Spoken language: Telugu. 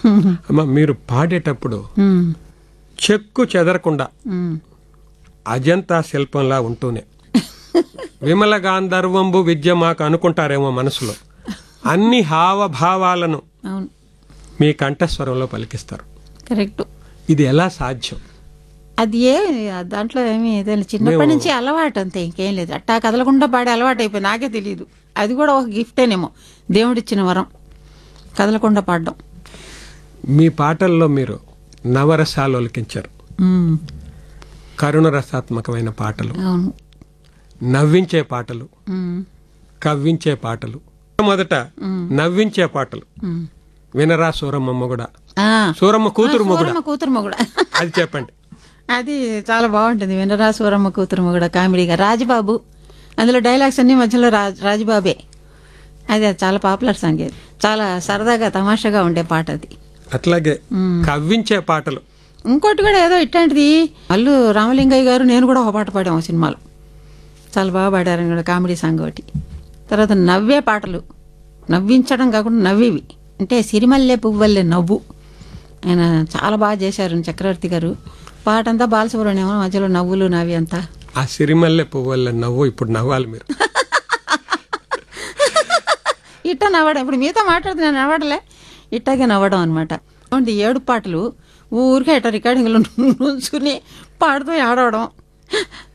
అమ్మ మీరు పాడేటప్పుడు ఉమ్, చెక్కు చెదరకుండా ఉమ్. అజంతా శిల్పంలా ఉంటూనే విమల గాంధర్వంబు విద్య మాకు అనుకుంటారేమో మనసులో అన్ని హావభావాలను అవును మీ కంఠస్వరంలో పలికిస్తారు కరెక్ట్ ఇది ఎలా సాధ్యం అది ఏ దాంట్లో ఏమి ఏదైనా చిన్నప్పటి నుంచి అలవాటు అంతే ఇంకేం లేదు అట్టా కదలకుండా పాడే అలవాటు అయిపోయి నాకే తెలియదు అది కూడా ఒక గిఫ్టేనేమో దేవుడిచ్చిన వరం కదలకుండా పాడడం మీ పాటల్లో మీరు నవరసాలు ఒలికించారు ఉమ్, కరుణ రసాత్మకమైన పాటలు అవును నవ్వించే పాటలు ఉమ్, కవ్వించే పాటలు మొదట నవ్వించే పాటలు ఉమ్. వినరా సూరమ్మ కూడా ఆ, సూరమ్మ కూతురు మొగుడ సూరమ్మ కూతురు మొగుడ అది చెప్పండి అది చాలా బాగుంటుంది వినరా సూరమ్మ కూతురు మొగుడ కామెడీగా రాజబాబు అందులో డైలాగ్స్ అన్ని మధ్యలో రాజ్ రాజబాబే అది చాలా పాపులర్ సాంగ్ అది చాలా సరదాగా తమాషాగా ఉండే పాట అది అట్లాగే కవ్వించే పాటలు ఇంకోటి కూడా ఏదో ఇట్లాంటిది అల్లు రామలింగయ్య గారు నేను కూడా ఒక పాట పాడాము ఆ సినిమాలో చాలా బాగా పాడారు కూడా కామెడీ సాంగ్ ఒకటి తర్వాత నవ్వే పాటలు నవ్వించడం కాకుండా నవ్వేవి అంటే సిరిమల్లె పువ్వల్లే నవ్వు ఆయన చాలా బాగా చేశారు చక్రవర్తి గారు పాట అంతా బాలసుబ్రహ్మణ్యం మధ్యలో నవ్వులు నవ్వి అంతా ఆ సిరిమల్లె పువ్వుల నవ్వు ఇప్పుడు నవ్వాలి మీరు ఇట్ట నవ్వడం ఇప్పుడు మీతో మాట్లాడితే నేను నవ్వడలే ఇట్టాగే నవ్వడం అనమాట ఈ ఏడు పాటలు ఊరికే ఇట్ట రికార్డింగ్లో నుంచుని పాడుతూ ఆడవడం